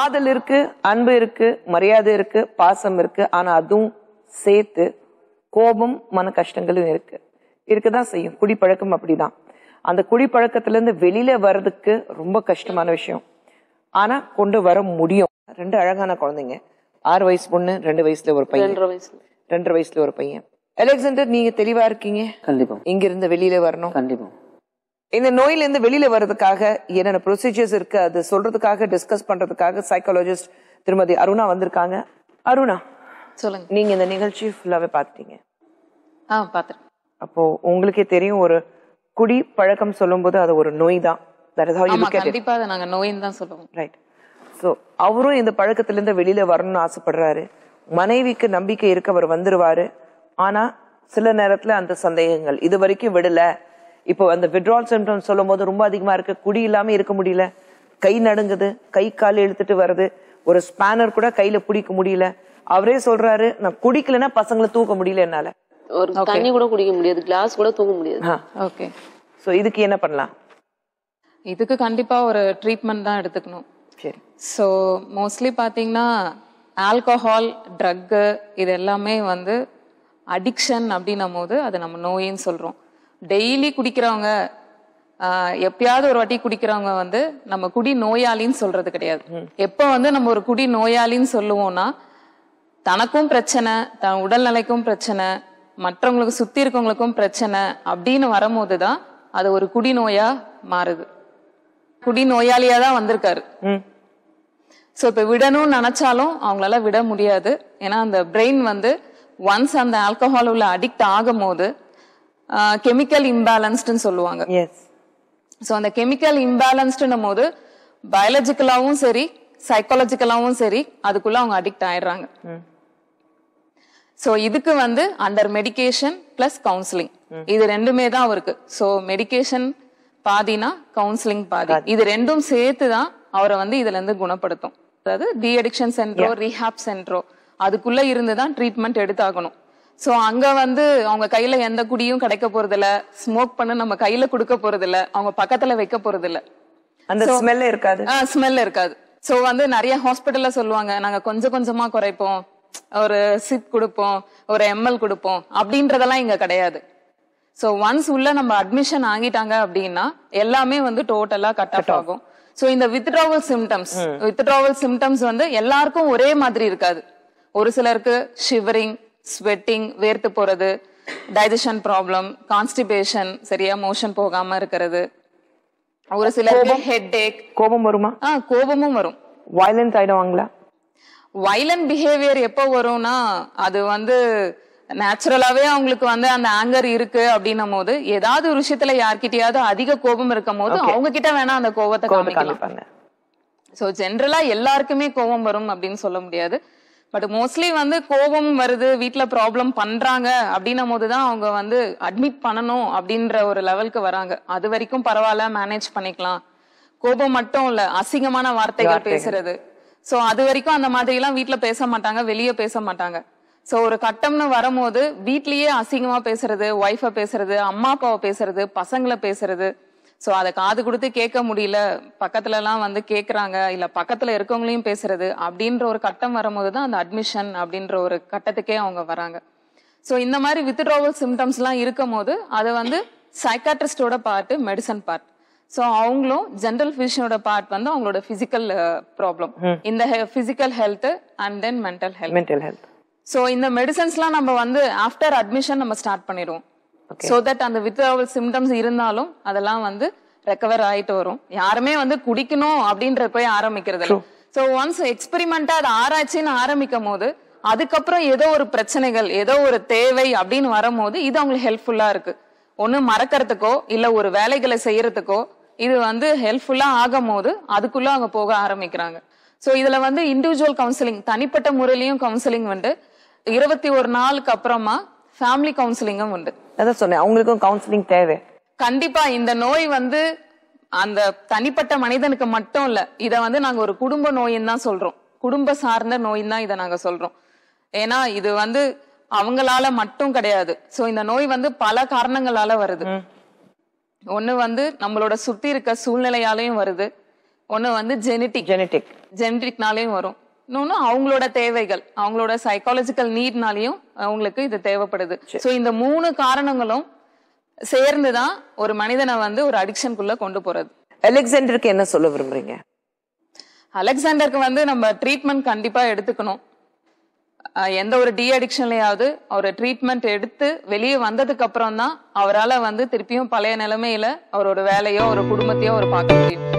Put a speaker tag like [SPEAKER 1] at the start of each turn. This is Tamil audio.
[SPEAKER 1] காதல் இருக்கு அன்பு இருக்கு மரியாதை இருக்கு பாசம் இருக்கு ஆனா அதுவும் சேர்த்து கோபம் மன கஷ்டங்களும் இருக்கு இருக்கதான் செய்யும் குடிப்பழக்கம் அப்படிதான் அந்த குடிப்பழக்கத்துல இருந்து வெளியில வர்றதுக்கு ரொம்ப கஷ்டமான விஷயம் ஆனா கொண்டு வர முடியும் ரெண்டு அழகான குழந்தைங்க ஆறு வயசு பொண்ணு ரெண்டு வயசுல ஒரு பையன்
[SPEAKER 2] ரெண்டரை வயசுல
[SPEAKER 1] ரெண்டரை வயசுல ஒரு பையன் அலெக்சாண்டர் நீங்க தெளிவா இருக்கீங்க
[SPEAKER 3] கண்டிப்பா
[SPEAKER 1] இங்க இருந்து வெளியில வரணும்
[SPEAKER 3] கண்டிப்பா
[SPEAKER 1] இந்த நோயில இருந்து வெளியில வர்றதுக்காக என்னென்ன ப்ரொசீஜர்ஸ் இருக்கு அது சொல்றதுக்காக டிஸ்கஸ் பண்றதுக்காக சைக்காலஜிஸ்ட் திருமதி அருணா வந்திருக்காங்க அருணா
[SPEAKER 2] சொல்லுங்க
[SPEAKER 1] நீங்க இந்த நிகழ்ச்சி ஃபுல்லாவே பார்த்துட்டீங்க
[SPEAKER 2] ஆ பாத்துறேன்
[SPEAKER 1] அப்போ உங்களுக்கே தெரியும் ஒரு குடி பழக்கம் சொல்லும்போது அது ஒரு நோய் தான் தட் இஸ் ஹவ் யூ
[SPEAKER 2] ஆமா
[SPEAKER 1] லுக் அட்
[SPEAKER 2] கண்டிப்பா அதை நாங்க நோயின்னு தான் சொல்லுவோம்
[SPEAKER 1] ரைட் ஸோ அவரும் இந்த பழக்கத்திலிருந்து வெளியில வரணும்னு ஆசைப்படுறாரு மனைவிக்கு நம்பிக்கை இருக்க அவர் வந்துருவாரு ஆனா சில நேரத்துல அந்த சந்தேகங்கள் இது வரைக்கும் விடல இப்போ அந்த விட்ரால் சிம்டம்ஸ் சொல்லும் போது ரொம்ப அதிகமா இருக்கு குடி இல்லாம இருக்க முடியல கை நடுங்குது கை கால் இழுத்துட்டு வருது ஒரு ஸ்பேனர் கூட கையில பிடிக்க முடியல அவரே சொல்றாரு நான் குடிக்கலைன்னா பசங்களை தூக்க முடியல என்னால
[SPEAKER 2] ஒரு தண்ணி கூட குடிக்க முடியாது கிளாஸ் கூட தூக்க முடியாது
[SPEAKER 4] ஓகே
[SPEAKER 1] ஸோ இதுக்கு என்ன பண்ணலாம்
[SPEAKER 4] இதுக்கு கண்டிப்பா ஒரு ட்ரீட்மெண்ட் தான் எடுத்துக்கணும்
[SPEAKER 1] சரி
[SPEAKER 4] ஸோ மோஸ்ட்லி பார்த்தீங்கன்னா ஆல்கஹால் ட்ரக்கு இது எல்லாமே வந்து அடிக்ஷன் அப்படின்னும் போது அது நம்ம நோயின்னு சொல்றோம் டெய்லி குடிக்கிறவங்க ஆஹ், எப்பயாவது ஒரு வாட்டி குடிக்கிறவங்க வந்து நம்ம குடி நோயாளின்னு சொல்றது கிடையாது எப்போ வந்து நம்ம ஒரு குடி நோயாளின்னு சொல்லுவோம்னா தனக்கும் பிரச்சனை தன் உடல்நிலைக்கும் பிரச்சனை மற்றவங்களுக்கு சுத்தி இருக்கவங்களுக்கும் பிரச்சனை அப்படின்னு வரும்போது தான் அது ஒரு குடி நோயா மாறுது குடி நோயாளியா தான் வந்திருக்காரு
[SPEAKER 1] ம்
[SPEAKER 4] ஸோ இப்போ விடணும்னு நினைச்சாலும் அவங்களால விட முடியாது ஏன்னா அந்த பிரெயின் வந்து ஒன்ஸ் அந்த ஆல்கஹால் உள்ள அடிக்ட் ஆகும் போது கெமிக்கல் இம்பேலன்ஸ்டுன்னு சொல்லுவாங்க
[SPEAKER 1] எஸ்
[SPEAKER 4] ஸோ அந்த கெமிக்கல் இம்பேலன்ஸ்டுன்னும் போது பயாலஜிக்கலாவும் சரி சைக்காலஜிக்கலாவும் சரி அதுக்குள்ள அவங்க அடிக்ட் ஆயிடுறாங்க ஸோ இதுக்கு வந்து அண்டர் மெடிகேஷன் பிளஸ் கவுன்சிலிங் இது ரெண்டுமே தான் அவருக்கு ஸோ மெடிகேஷன் பாதினா கவுன்சிலிங் பாதி இது ரெண்டும் சேர்த்து தான் அவரை வந்து இதுல இருந்து குணப்படுத்தும் அதாவது de addiction centre rehab centre அதுக்குள்ள இருந்து தான் ட்ரீட்மெண்ட் எடுத்தாகணும் ஸோ அங்க வந்து அவங்க கையில எந்த குடியும் கிடைக்க போறதில்ல ஸ்மோக் பண்ண நம்ம கையில கொடுக்க போறதில்ல அவங்க பக்கத்துல வைக்க போறதில்ல
[SPEAKER 1] அந்த ஸ்மெல்ல இருக்காது
[SPEAKER 4] ஸ்மெல் இருக்காது சோ வந்து நிறைய ஹாஸ்பிட்டல்ல சொல்லுவாங்க நாங்க கொஞ்சம் கொஞ்சமா குறைப்போம் ஒரு சிப் கொடுப்போம் ஒரு எம்எல் கொடுப்போம் அப்படின்றதெல்லாம் இங்க கிடையாது சோ ஒன்ஸ் உள்ள நம்ம அட்மிஷன் ஆகிட்டாங்க அப்படின்னா எல்லாமே வந்து டோட்டலா கட் ஆஃப் ஆகும் சோ இந்த வித்ட்ராவல் சிம்டம்ஸ் வித்ட்ராவல் சிம்டம்ஸ் வந்து எல்லாருக்கும் ஒரே மாதிரி இருக்காது ஒரு சிலருக்கு ஷிவரிங் ஸ்வெட்டிங் வேர்த்து போறது டைஜஷன் ப்ராப்ளம் கான்ஸ்டிபேஷன் சரியா மோஷன் போகாம இருக்கிறது ஒரு சிலருக்கு ஹெட் ஏக்
[SPEAKER 1] கோபம் வருமா
[SPEAKER 4] ஆ கோபமும் வரும்
[SPEAKER 1] வயலன்ஸ் ஆயிடுவாங்களா
[SPEAKER 4] வைலண்ட் பிஹேவியர் எப்போ வரும்னா அது வந்து நேச்சுரலாவே அவங்களுக்கு வந்து அந்த ஆங்கர் இருக்கு அப்படின்னும் போது ஏதாவது ஒரு விஷயத்துல யார்கிட்டயாவது அதிக கோபம் இருக்கும் போது அவங்க கிட்ட வேணா அந்த கோபத்தை
[SPEAKER 1] கோபத்தை
[SPEAKER 4] காமிக்கலாம்
[SPEAKER 1] காமிப்பாங்க
[SPEAKER 4] சோ ஜென்ரலா எல்லாருக்குமே கோபம் வரும் அப்படின்னு சொல்ல முடியாது பட் மோஸ்ட்லி வந்து கோபம் வருது வீட்ல ப்ராப்ளம் பண்றாங்க அப்படின்னும் போதுதான் அவங்க வந்து அட்மிட் பண்ணணும் அப்படின்ற ஒரு லெவலுக்கு வராங்க அது வரைக்கும் பரவாயில்ல மேனேஜ் பண்ணிக்கலாம் கோபம் மட்டும் இல்ல அசிங்கமான வார்த்தைகள் பேசுறது சோ அது வரைக்கும் அந்த மாதிரி எல்லாம் வீட்ல பேச மாட்டாங்க வெளியே பேச மாட்டாங்க சோ ஒரு கட்டம்னு வரும்போது வீட்லயே அசிங்கமா பேசுறது ஒய்ஃப பேசுறது அம்மா அப்பாவை பேசுறது பசங்களை பேசுறது சோ அதை காது கொடுத்து கேட்க முடியல பக்கத்துல எல்லாம் வந்து கேக்குறாங்க இல்ல பக்கத்துல இருக்கவங்களையும் பேசுறது அப்படின்ற ஒரு கட்டம் வரும்போது தான் அந்த அட்மிஷன் அப்படின்ற ஒரு கட்டத்துக்கே அவங்க வராங்க சோ இந்த மாதிரி வித்ட்ராவல் சிம்டம்ஸ் எல்லாம் இருக்கும் போது அது வந்து சைக்காட்ரிஸ்டோட பார்ட் மெடிசன் பார்ட் சோ அவங்களும் ஜென்ரல் பிசிஷியனோட பார்ட் வந்து அவங்களோட பிசிக்கல் ப்ராப்ளம் இந்த physical health and then mental health
[SPEAKER 1] mental health
[SPEAKER 4] so இந்த மெடிசன்ஸ்லாம் நம்ம வந்து ஆஃப்டர் அட்மிஷன் நம்ம ஸ்டார்ட் பண்ணிடுவோம் சோ தட் அந்த வித்ட்ராவல் சிம்டம்ஸ் இருந்தாலும் அதெல்லாம் வந்து ரெக்கவர் ஆயிட்டு வரும் யாருமே வந்து குடிக்கணும் அப்படின்ற போய் ஆரம்பிக்கிறது இல்ல சோ ஒன்ஸ் எக்ஸ்பெரிமெண்டா அதை ஆராய்ச்சின்னு ஆரம்பிக்கும் போது அதுக்கப்புறம் ஏதோ ஒரு பிரச்சனைகள் ஏதோ ஒரு தேவை அப்படின்னு வரும்போது இது அவங்களுக்கு ஹெல்ப்ஃபுல்லா இருக்கு ஒண்ணு மறக்கறதுக்கோ இல்ல ஒரு வேலைகளை செய்யறதுக்கோ இது வந்து ஹெல்ப்ஃபுல்லா ஆகும் போது அதுக்குள்ள அவங்க போக ஆரம்பிக்கிறாங்க சோ இதுல வந்து இண்டிவிஜுவல் கவுன்சிலிங் தனிப்பட்ட முறையிலயும் கவுன்சிலிங் உண்டு இருபத்தி ஒரு நாளுக்கு அப்புறமா ஃபேமிலி கவுன்சிலிங்கும் உண்டு
[SPEAKER 1] அதான் சொன்னேன் அவங்களுக்கும் கவுன்சிலிங் தேவை
[SPEAKER 4] கண்டிப்பா இந்த நோய் வந்து அந்த தனிப்பட்ட மனிதனுக்கு மட்டும் இல்ல இத வந்து நாங்க ஒரு குடும்ப நோயின்னு தான் சொல்றோம் குடும்ப சார்ந்த நோயின்னு தான் இதை நாங்க சொல்றோம் ஏன்னா இது வந்து அவங்களால மட்டும் கிடையாது சோ இந்த நோய் வந்து பல காரணங்களால வருது ஒண்ணு வந்து நம்மளோட சுத்தி இருக்க சூழ்நிலையாலையும் வருது ஒண்ணு வந்து ஜெனட்டிக்
[SPEAKER 1] ஜெனட்டிக்
[SPEAKER 4] ஜெனரிக்னாலையும் வரும் இன்னொன்னு அவங்களோட தேவைகள் அவங்களோட சைக்காலஜிக்கல் நீட்னாலையும் அவங்களுக்கு இது தேவைப்படுது ஸோ இந்த மூணு காரணங்களும் சேர்ந்துதான் ஒரு மனிதனை வந்து ஒரு அடிக்ஷனுக்குள்ள கொண்டு போறது
[SPEAKER 1] அலெக்சாண்டருக்கு என்ன சொல்ல விரும்புறீங்க
[SPEAKER 4] அலெக்சாண்டருக்கு வந்து நம்ம ட்ரீட்மெண்ட் கண்டிப்பா எடுத்துக்கணும் அஹ் எந்த ஒரு டி அடிக்ஷன்லயாவது ஒரு ட்ரீட்மெண்ட் எடுத்து வெளியே வந்ததுக்கு அப்புறம் தான் அவரால் வந்து திருப்பியும் பழைய நிலைமையில அவரோட வேலையோ ஒரு குடும்பத்தையோ அவர் பார்க்க முடியும்